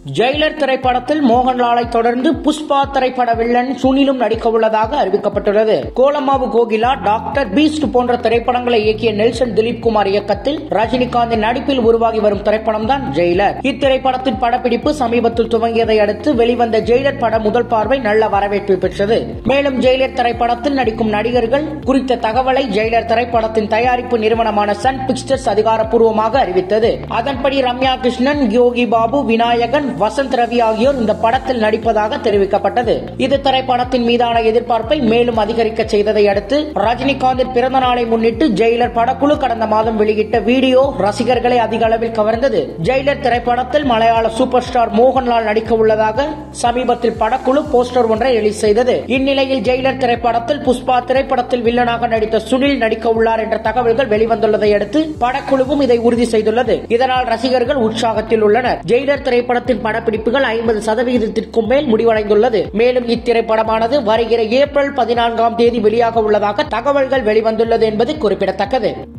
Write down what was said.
Jailer திரைப்படத்தில் மோகன்லாலை தொடர்ந்து புஷ்பா திரைப்பட வில்லன் சுனிலும் நடிக்க உள்ளதாக அறிவிக்கப்பட்டுள்ளது கோலமாவு கோகிலா டாக்டர் பீஸ்ட் போன்ற திரைப்படங்களை இயக்கிய நெல்சன் திலீப் குமார் இயக்கத்தில் ரஜினிகாந்தின் நடிப்பில் உருவாகி வரும் திரைப்படம் தான் ஜெயிலர் இத்திரைப்படத்தின் படப்பிடிப்பு சமீபத்தில் துவங்கியதை அடுத்து வெளிவந்த ஜெயிலர் பட முதல் பார்வை நல்ல வரவேற்பு பெற்றது மேலும் ஜெயிலர் திரைப்படத்தில் நடிக்கும் நடிகர்கள் குறித்த தகவலை ஜெயிலர் திரைப்படத்தின் தயாரிப்பு நிறுவனமான சன் பிக்சர்ஸ் அதிகாரப்பூர்வமாக அறிவித்தது அதன்படி ரம்யா கிருஷ்ணன் யோகி பாபு விநாயகன் வசந்த் ரவி ஆகியோர் இந்த படத்தில் நடிப்பதாக தெரிவிக்கப்பட்டது இது திரைப்படத்தின் மீதான எதிர்பார்ப்பை மேலும் அதிகரிக்க செய்ததை அடுத்து ரஜினிகாந்தின் பிறந்த நாளை முன்னிட்டு ஜெயிலர் படக்குழு கடந்த மாதம் வெளியிட்ட வீடியோ ரசிகர்களை அதிக அளவில் கவர்ந்தது ஜெயிலர் திரைப்படத்தில் மலையாள சூப்பர் ஸ்டார் மோகன்லால் நடிக்க உள்ளதாக சமீபத்தில் படக்குழு போஸ்டர் ஒன்றை ரிலீஸ் செய்தது இந்நிலையில் ஜெயிலர் திரைப்படத்தில் புஷ்பா திரைப்படத்தில் வில்லனாக நடித்த சுனில் நடிக்க உள்ளார் என்ற தகவல்கள் வெளிவந்துள்ளதை அடுத்து படக்குழுவும் இதை உறுதி செய்துள்ளது இதனால் ரசிகர்கள் உற்சாகத்தில் உள்ளனர் ஜெயிலர் திரைப்படத்தின் படப்பிடிப்புகள் ஐம்பது சதவிகிதத்திற்கும் மேல் முடிவடைந்துள்ளது மேலும் இத்திரைப்படமானது வருகிற ஏப்ரல் பதினான்காம் தேதி வெளியாக உள்ளதாக தகவல்கள் வெளிவந்துள்ளது என்பது குறிப்பிடத்தக்கது